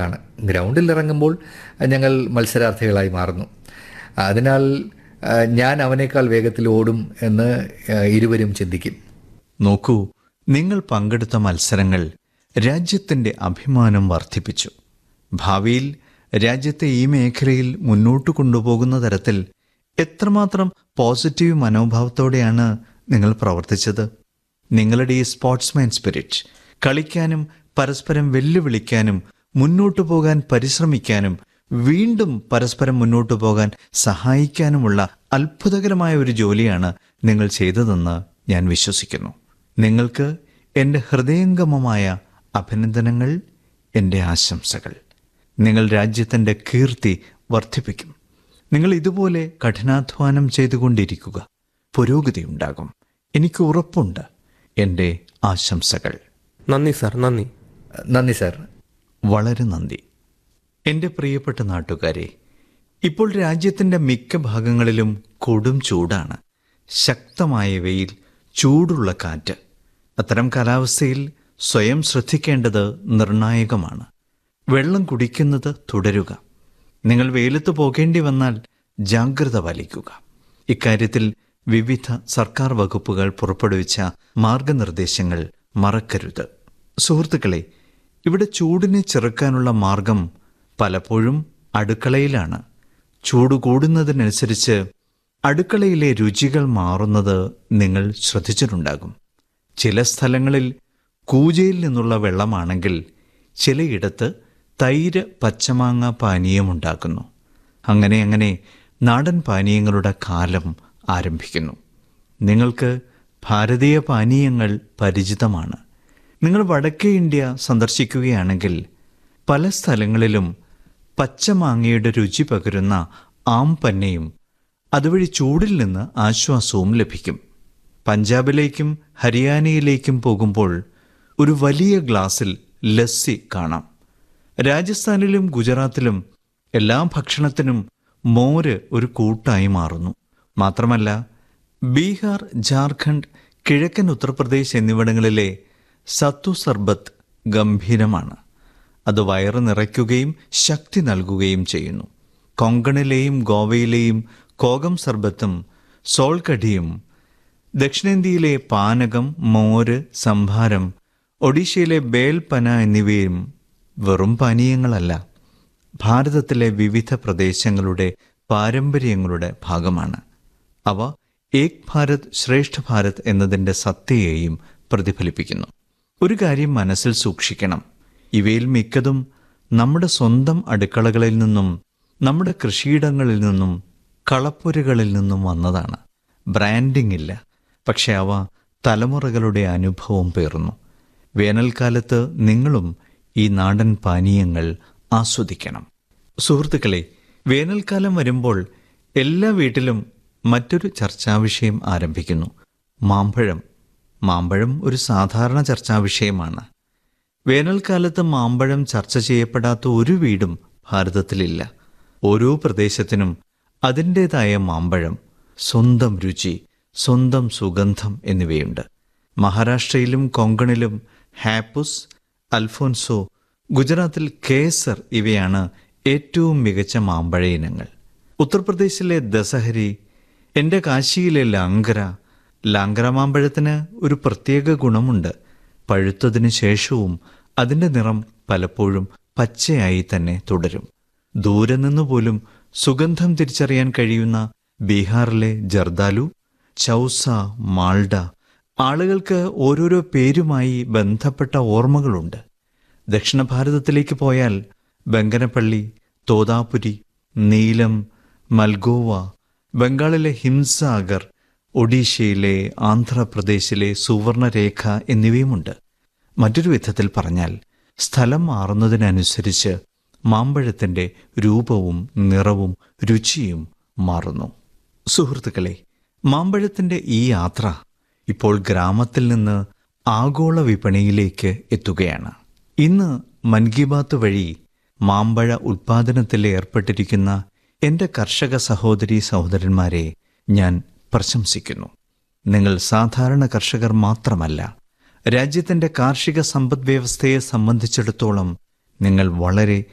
ഒരാളാണ് ഗ്രൗണ്ടിൽ ഇറങ്ങുമ്പോൾ ഞങ്ങൾ മത്സരാർത്ഥികളായി മാറുന്നു അതിനാൽ ആ, ഞാൻ അവനേക്കാൾ വേഗത്തിൽ ഓടും എന്ന് ആ, ഇരുവരും ചിന്തിക്കും നോക്കൂ നിങ്ങൾ പങ്കെടുത്ത മത്സരങ്ങൾ രാജ്യത്തിന്റെ അഭിമാനം വർദ്ധിപ്പിച്ചു ഭാവിയിൽ രാജ്യത്തെ ഈ മേഖലയിൽ മുന്നോട്ട് കൊണ്ടുപോകുന്ന തരത്തിൽ എത്രമാത്രം പോസിറ്റീവ് മനോഭാവത്തോടെയാണ് നിങ്ങൾ പ്രവർത്തിച്ചത് നിങ്ങളുടെ ഈ സ്പോർട്സ്മാൻ സ്പിരിറ്റ് കളിക്കാനും പരസ്പരം വെല്ലുവിളിക്കാനും മുന്നോട്ടു പോകാൻ പരിശ്രമിക്കാനും വീണ്ടും പരസ്പരം മുന്നോട്ടു പോകാൻ സഹായിക്കാനുമുള്ള അത്ഭുതകരമായ ഒരു ജോലിയാണ് നിങ്ങൾ ചെയ്തതെന്ന് ഞാൻ വിശ്വസിക്കുന്നു നിങ്ങൾക്ക് എൻ്റെ ഹൃദയംഗമമായ അഭിനന്ദനങ്ങൾ എൻ്റെ ആശംസകൾ നിങ്ങൾ രാജ്യത്തിൻ്റെ കീർത്തി വർദ്ധിപ്പിക്കും നിങ്ങൾ ഇതുപോലെ കഠിനാധ്വാനം ചെയ്തുകൊണ്ടിരിക്കുക പുരോഗതി ഉണ്ടാകും എനിക്ക് ഉറപ്പുണ്ട് എൻ്റെ ആശംസകൾ നന്ദി സാർ നന്ദി നന്ദി സാർ വളരെ നന്ദി എൻ്റെ പ്രിയപ്പെട്ട നാട്ടുകാരെ ഇപ്പോൾ രാജ്യത്തിൻ്റെ മിക്ക ഭാഗങ്ങളിലും കൊടും ചൂടാണ് ശക്തമായ വെയിൽ ചൂടുള്ള കാറ്റ് അത്തരം കാലാവസ്ഥയിൽ സ്വയം ശ്രദ്ധിക്കേണ്ടത് നിർണായകമാണ് വെള്ളം കുടിക്കുന്നത് തുടരുക നിങ്ങൾ വെയിലത്ത് പോകേണ്ടി വന്നാൽ ജാഗ്രത പാലിക്കുക ഇക്കാര്യത്തിൽ വിവിധ സർക്കാർ വകുപ്പുകൾ പുറപ്പെടുവിച്ച മാർഗനിർദ്ദേശങ്ങൾ മറക്കരുത് സുഹൃത്തുക്കളെ ഇവിടെ ചൂടിനെ ചെറുക്കാനുള്ള മാർഗം പലപ്പോഴും അടുക്കളയിലാണ് ചൂട് കൂടുന്നതിനനുസരിച്ച് അടുക്കളയിലെ രുചികൾ മാറുന്നത് നിങ്ങൾ ശ്രദ്ധിച്ചിട്ടുണ്ടാകും ചില സ്ഥലങ്ങളിൽ കൂജയിൽ നിന്നുള്ള വെള്ളമാണെങ്കിൽ ചിലയിടത്ത് തൈര് പച്ചമാങ്ങ പാനീയമുണ്ടാക്കുന്നു അങ്ങനെ അങ്ങനെ നാടൻ പാനീയങ്ങളുടെ കാലം ആരംഭിക്കുന്നു നിങ്ങൾക്ക് ഭാരതീയ പാനീയങ്ങൾ പരിചിതമാണ് നിങ്ങൾ വടക്കേ ഇന്ത്യ സന്ദർശിക്കുകയാണെങ്കിൽ പല സ്ഥലങ്ങളിലും പച്ചമാങ്ങയുടെ രുചി പകരുന്ന ആംപന്നയും അതുവഴി ചൂടിൽ നിന്ന് ആശ്വാസവും ലഭിക്കും പഞ്ചാബിലേക്കും ഹരിയാനയിലേക്കും പോകുമ്പോൾ ഒരു വലിയ ഗ്ലാസ്സിൽ ലസ്സി കാണാം രാജസ്ഥാനിലും ഗുജറാത്തിലും എല്ലാ ഭക്ഷണത്തിനും മോര് ഒരു കൂട്ടായി മാറുന്നു മാത്രമല്ല ബീഹാർ ജാർഖണ്ഡ് കിഴക്കൻ ഉത്തർപ്രദേശ് എന്നിവിടങ്ങളിലെ സത്തു സർബത്ത് ഗംഭീരമാണ് അത് വയറ് നിറയ്ക്കുകയും ശക്തി നൽകുകയും ചെയ്യുന്നു കൊങ്കണിലെയും ഗോവയിലെയും കോകം സർബത്തും സോൾകടിയും ദക്ഷിണേന്ത്യയിലെ പാനകം മോര് സംഭാരം ഒഡീഷയിലെ ബേൽപന എന്നിവയും വെറും പാനീയങ്ങളല്ല ഭാരതത്തിലെ വിവിധ പ്രദേശങ്ങളുടെ പാരമ്പര്യങ്ങളുടെ ഭാഗമാണ് അവ ഏക് ഭാരത് ശ്രേഷ്ഠ ഭാരത് എന്നതിൻ്റെ സത്യയെയും പ്രതിഫലിപ്പിക്കുന്നു ഒരു കാര്യം മനസ്സിൽ സൂക്ഷിക്കണം ഇവയിൽ മിക്കതും നമ്മുടെ സ്വന്തം അടുക്കളകളിൽ നിന്നും നമ്മുടെ കൃഷിയിടങ്ങളിൽ നിന്നും കളപ്പുരകളിൽ നിന്നും വന്നതാണ് ബ്രാൻഡിംഗ് ഇല്ല പക്ഷെ അവ തലമുറകളുടെ അനുഭവം പേറുന്നു വേനൽക്കാലത്ത് നിങ്ങളും ഈ നാടൻ പാനീയങ്ങൾ ആസ്വദിക്കണം സുഹൃത്തുക്കളെ വേനൽക്കാലം വരുമ്പോൾ എല്ലാ വീട്ടിലും മറ്റൊരു ചർച്ചാവിഷയം ആരംഭിക്കുന്നു മാമ്പഴം മാമ്പഴം ഒരു സാധാരണ ചർച്ചാവിഷയമാണ് വേനൽക്കാലത്ത് മാമ്പഴം ചർച്ച ചെയ്യപ്പെടാത്ത ഒരു വീടും ഭാരതത്തിലില്ല ഓരോ പ്രദേശത്തിനും അതിൻ്റേതായ മാമ്പഴം സ്വന്തം രുചി സ്വന്തം സുഗന്ധം എന്നിവയുണ്ട് മഹാരാഷ്ട്രയിലും കൊങ്കണിലും ഹാപ്പുസ് അൽഫോൻസോ ഗുജറാത്തിൽ കേസർ ഇവയാണ് ഏറ്റവും മികച്ച മാമ്പഴ ഇനങ്ങൾ ഉത്തർപ്രദേശിലെ ദസഹരി എൻ്റെ കാശിയിലെ ലാങ്കര ലാങ്കര മാമ്പഴത്തിന് ഒരു പ്രത്യേക ഗുണമുണ്ട് പഴുത്തതിന് ശേഷവും അതിൻ്റെ നിറം പലപ്പോഴും പച്ചയായി തന്നെ തുടരും ദൂരെ നിന്ന് പോലും സുഗന്ധം തിരിച്ചറിയാൻ കഴിയുന്ന ബീഹാറിലെ ജർദാലു ചൗസ മാൾഡ ആളുകൾക്ക് ഓരോരോ പേരുമായി ബന്ധപ്പെട്ട ഓർമ്മകളുണ്ട് ദക്ഷിണ ഭാരതത്തിലേക്ക് പോയാൽ ബങ്കനപ്പള്ളി തോതാപുരി നീലം മൽഗോവ ബംഗാളിലെ ഹിംസാഗർ ഒഡീഷയിലെ ആന്ധ്രാപ്രദേശിലെ സുവർണരേഖ എന്നിവയുമുണ്ട് മറ്റൊരു വിധത്തിൽ പറഞ്ഞാൽ സ്ഥലം മാറുന്നതിനനുസരിച്ച് മാമ്പഴത്തിൻ്റെ രൂപവും നിറവും രുചിയും മാറുന്നു സുഹൃത്തുക്കളെ മാമ്പഴത്തിൻ്റെ ഈ യാത്ര ഇപ്പോൾ ഗ്രാമത്തിൽ നിന്ന് ആഗോള വിപണിയിലേക്ക് എത്തുകയാണ് ഇന്ന് മൻ കി ബാത്ത് വഴി മാമ്പഴ ഉൽപാദനത്തിൽ ഏർപ്പെട്ടിരിക്കുന്ന എൻ്റെ കർഷക സഹോദരി സഹോദരന്മാരെ ഞാൻ പ്രശംസിക്കുന്നു നിങ്ങൾ സാധാരണ കർഷകർ മാത്രമല്ല രാജ്യത്തിൻ്റെ കാർഷിക സമ്പദ് വ്യവസ്ഥയെ സംബന്ധിച്ചിടത്തോളം നിങ്ങൾ വളരെ